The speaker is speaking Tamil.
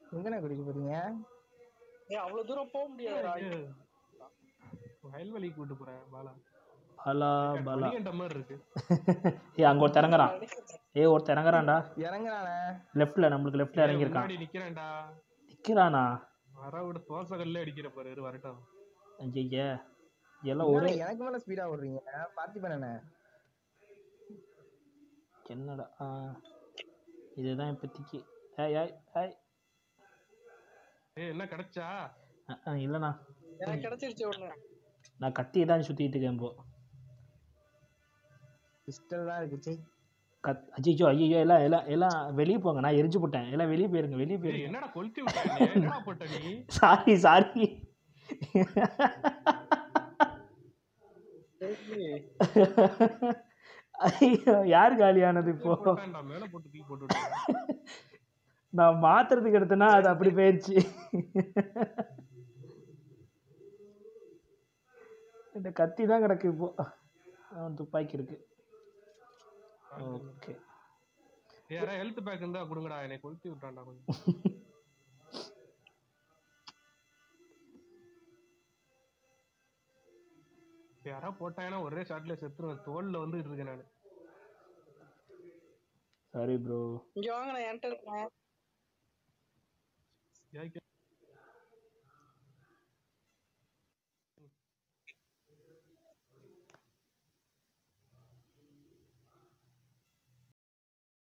எங்கண்ணே குடிக்க போறீங்க ஏய் அவ்வளவு தூரம் போக முடியாதுடா வயல்வெளிக்கு கூட்டு போறேன் பாலா பாலா பாலா மணிகண்ட மாதிரி இருக்கு ஏய் அங்க ஒருத்தர் இறங்குறான் ஏய் ஒருத்தர் இறங்குறான்டா இறங்குறானே லெஃப்ட்ல நம்மளுக்கு லெஃப்ட்ல ஏய், இறங்கியிருக்கான் முன்னாடி நிக்கிறேன்டா நிக்கிறானா வர விட தோசை கல்ல அடிக்கிற பாரு இரு, வரட்டும் ஐயா எல்லாம் ஒரே என்னண்ணே, எனக்கு மேல ஸ்பீடா ஓடுறீங்க பார்த்திபன் என்ன என்னடா ஆ இதுதான் இப்போதைக்கு ஏய் ஏய் ஏய் ஏய் என்ன கிடைச்சா அஹ், அஹ், இல்லைண்ணா எனக்கு கிடைச்சிருச்சு ஒண்ணு நான் கத்தி தான் சுற்றிட்டு இருக்கேன் இப்போ பிஸ்டல் தான் இருக்கு சே கத் அஜிச்சோ ஐயோ எல்லாம் எல்லாம் எல்லாம் வெளியே போங்க நான் எரிஞ்சு போட்டேன் எல்லாம் வெளியே போயிருங்க வெளியே ஏய் போயிருங்க என்னடா கொளுத்தி விட்ட என்னடா போட்ட நீ சாரி சாரி ஐயோ யார் காலியானது இப்போ போட்டான்டா மேல போட்டு தூக்கி போட்டு விட்டான். நான் மாத்துறதுக்கு எடுத்தேன்னா அது அப்படி போயிடுச்சு இந்த கத்தி தான் கிடக்கு இப்போ ஆ, துப்பாக்கி இருக்கு ஓகே ஏய், யாரா ஹெல்த் பேக் இருந்தா கொடுங்கடா என்னை கொளுத்தி விட்டான்டா கொஞ்சம் யாரா போட்டாங்கன்னா ஒரே ஷாட்ல செத்துருவேன் தோல்ல வந்துட்டு இருக்கேன் நானு சாரி ப்ரோ இங்க வாங்க நான் என்கிட்ட இருக்கேன் ஏய்,